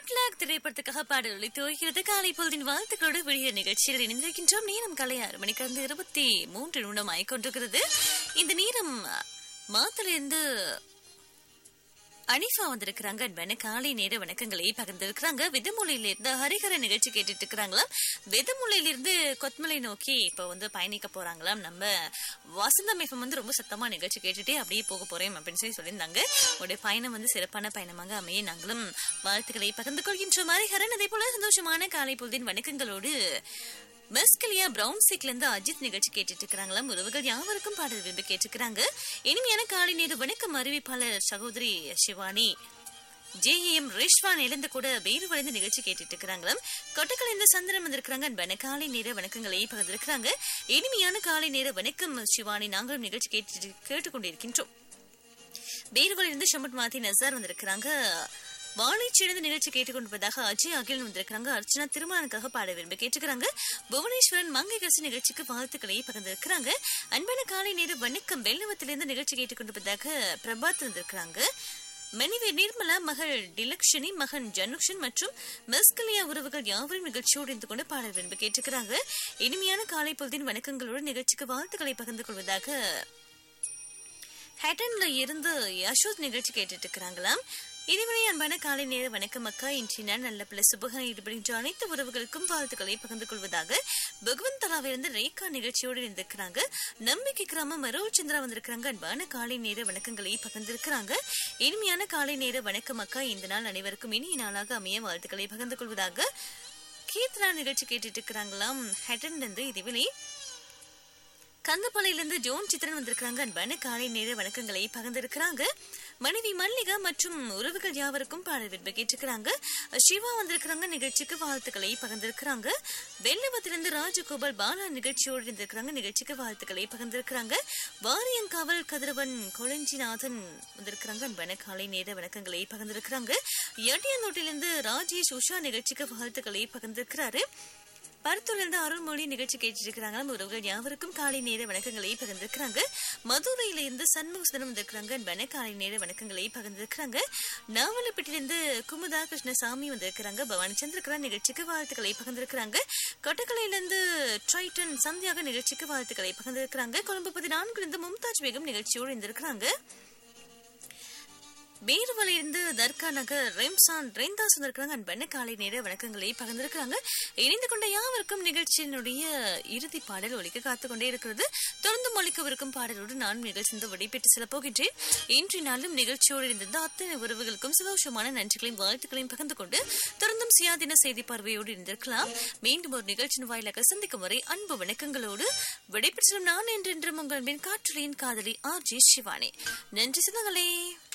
good lock திரைப்படத்துக்காக பாடல் ஒழித்து வருகிறது காலை பொழுதின் வாழ்த்துக்களோடு விடிய நிகழ்ச்சியில் இணைந்திருக்கின்றோம் நேரம் காலை ஆறு மணிக்கு இருந்து இருபத்தி மூன்று நிமிடம் ஆயிக்கொண்டிருக்கிறது இந்த நேரம் மாத்திலிருந்து அனிஃபா வந்திருக்கிறாங்க அன்பான காலை நேர வணக்கங்களை பகிர்ந்திருக்கிறாங்க விதமுலையில இருந்து ஹரிஹர நிகழ்ச்சி கேட்டுட்டு இருக்கிறாங்களாம் விதமுலையில இருந்து கொத்மலை நோக்கி இப்ப வந்து பயணிக்க போறாங்களாம் நம்ம வசந்தம் எஃப்எம் வந்து ரொம்ப சத்தமா நிகழ்ச்சி கேட்டுட்டே அப்படியே போக போறேன் அப்படின்னு சொல்லி சொல்லியிருந்தாங்க உங்களுடைய பயணம் வந்து சிறப்பான பயணமாக அமைய நாங்களும் வாழ்த்துக்களை பகிர்ந்து கொள்கின்றோம் ஹரிஹரன் அதே போல சந்தோஷமான காலை பொழுதின் வணக்கங்களோடு மெஸ்கலியா பிரவுன் சீக்ல இருந்து அஜித் நிகழ்ச்சி கேட்டுட்டு இருக்கிறாங்களாம் உறவுகள் யாவருக்கும் பாடல் விரும்பி கேட்டுக்கிறாங்க இனிமையான காலை நேர வணக்கம் அறிவிப்பாளர் சகோதரி சிவானி ஜேஎம் ரேஷ்வான் இழந்து கூட வேறு வளைந்து நிகழ்ச்சி கேட்டுட்டு இருக்கிறாங்களாம் கொட்டக்கல் இந்த சந்திரன் வந்திருக்கிறாங்க அன்பான காலை நேர வணக்கங்களை பகிர்ந்திருக்கிறாங்க இனிமையான காலை நேர வணக்கம் சிவானி நாங்களும் நிகழ்ச்சி கேட்டு கேட்டுக்கொண்டிருக்கின்றோம் வேறுவழில் இருந்து ஷமட் மாத்தி நசார் வந்திருக்கிறாங்க வாழைச்சிழந்து நிகழ்ச்சி கேட்டுக்கொண்டிருப்பதாக அஜய் அகில் வந்திருக்கிறாங்க அர்ச்சனா திருமணனுக்காக பாட விரும்பி கேட்டுக்கிறாங்க புவனேஸ்வரன் மங்கை கசி நிகழ்ச்சிக்கு வாழ்த்துக்களை பகிர்ந்திருக்கிறாங்க அன்பான காலை நேர வணக்கம் வெள்ளவத்திலிருந்து நிகழ்ச்சி கேட்டுக்கொண்டிருப்பதாக பிரபாத் வந்திருக்கிறாங்க மனைவி நிர்மலா மகள் டிலக்ஷனி மகன் ஜனுக்ஷன் மற்றும் மெஸ்கலியா உறவுகள் யாவரும் நிகழ்ச்சியோடு இருந்து கொண்டு பாட விரும்பி கேட்டுக்கிறாங்க இனிமையான காலை பொழுதின் வணக்கங்களோடு நிகழ்ச்சிக்கு வாழ்த்துக்களை பகிர்ந்து கொள்வதாக ஹேட்டன்ல இருந்து யசோத் நிகழ்ச்சி கேட்டுட்டு இருக்கிறாங்களாம் இதுவரை அன்பான காலை நேர வணக்கம் அக்கா இன்றைய நாள் நல்ல பிள்ளை சுபகம் ஈடுபடுகின்ற அனைத்து உறவுகளுக்கும் வாழ்த்துக்களை பகிர்ந்து கொள்வதாக பகவந்த் தலாவிலிருந்து ரேகா நிகழ்ச்சியோடு இருந்திருக்கிறாங்க நம்பிக்கை கிராமம் மரோல் சந்திரா வந்திருக்கிறாங்க அன்பான காலை நேர வணக்கங்களை பகிர்ந்திருக்கிறாங்க இனிமையான காலை நேர வணக்கம் அக்கா இந்த நாள் அனைவருக்கும் இனிய நாளாக அமைய வாழ்த்துக்களை பகிர்ந்து கொள்வதாக கீர்த்தனா நிகழ்ச்சி கேட்டுட்டு இருக்கிறாங்களாம் ஹெட்டன் இருந்து இதுவிலே கந்தப்பாளையிலிருந்து ஜோன் சித்திரன் வந்திருக்கிறாங்க அன்பான காலை நேர வணக்கங்களை பகிர்ந்திருக்கிறாங்க மனைவி மல்லிகா மற்றும் உறவுகள் யாவருக்கும் பாடல் விரும்ப கேட்டிருக்கிறாங்க சிவா வந்திருக்கிறாங்க நிகழ்ச்சிக்கு வாழ்த்துக்களை பகிர்ந்திருக்கிறாங்க வெள்ளவத்திலிருந்து ராஜகோபால் பாலா நிகழ்ச்சியோடு இருந்திருக்கிறாங்க நிகழ்ச்சிக்கு வாழ்த்துக்களை பகிர்ந்திருக்கிறாங்க வாரியங்காவல் கதிரவன் கொளஞ்சிநாதன் வந்திருக்கிறாங்க அன்பான காலை நேர வணக்கங்களை பகிர்ந்திருக்கிறாங்க எட்டியந்தோட்டிலிருந்து ராஜேஷ் உஷா நிகழ்ச்சிக்கு வாழ்த்துக்களை பகிர்ந்திருக்கிறாரு பருத்தூர்லேருந்து அருள்மொழி நிகழ்ச்சி கேட்டிருக்கிறாங்க உறவுகள் யாவருக்கும் காலை நேர வணக்கங்களை பகிர்ந்திருக்கிறாங்க மதுரையில இருந்து சண்முக சுந்தரம் வந்திருக்கிறாங்க அன்பான காலை நேர வணக்கங்களை பகிர்ந்திருக்கிறாங்க நாவலப்பட்டிலிருந்து குமுதா கிருஷ்ணசாமி வந்திருக்கிறாங்க பவானி சந்திரகரா நிகழ்ச்சிக்கு வாழ்த்துக்களை பகிர்ந்திருக்கிறாங்க கொட்டக்கலையிலிருந்து ட்ரைட்டன் சந்தியாக நிகழ்ச்சிக்கு வாழ்த்துக்களை பகிர்ந்திருக்கிறாங்க கொழும்பு பதினான்குல இருந்து மும்தாஜ் பேகம் நிகழ்ச்சியோடு இருந்திருக்கிறாங்க வேறுவலையிலிருந்து தர்கா நகர் ரெம்சான் ரெந்தாஸ் வந்திருக்கிறாங்க அன்பண்ண காலை நேர வணக்கங்களை பகிர்ந்திருக்கிறாங்க இணைந்து கொண்ட யாவருக்கும் நிகழ்ச்சியினுடைய இறுதி பாடல் ஒழிக்க காத்துக்கொண்டே இருக்கிறது தொடர்ந்து ஒழிக்கவிருக்கும் பாடலோடு நான் நிகழ்ச்சி விடைபெற்று செல்ல போகின்றேன் இன்றைய நாளும் நிகழ்ச்சியோடு இருந்த அத்தனை உறவுகளுக்கும் சந்தோஷமான நன்றிகளையும் வாழ்த்துக்களையும் பகிர்ந்து கொண்டு தொடர்ந்தும் சுயாதீன செய்தி பார்வையோடு இருந்திருக்கலாம் மீண்டும் ஒரு நிகழ்ச்சியின் வாயிலாக சந்திக்கும் வரை அன்பு வணக்கங்களோடு விடைபெற்று நான் என்றென்றும் உங்கள் மின் காற்றுலையின் காதலி ஆர் ஜி சிவானி நன்றி சொந்தங்களே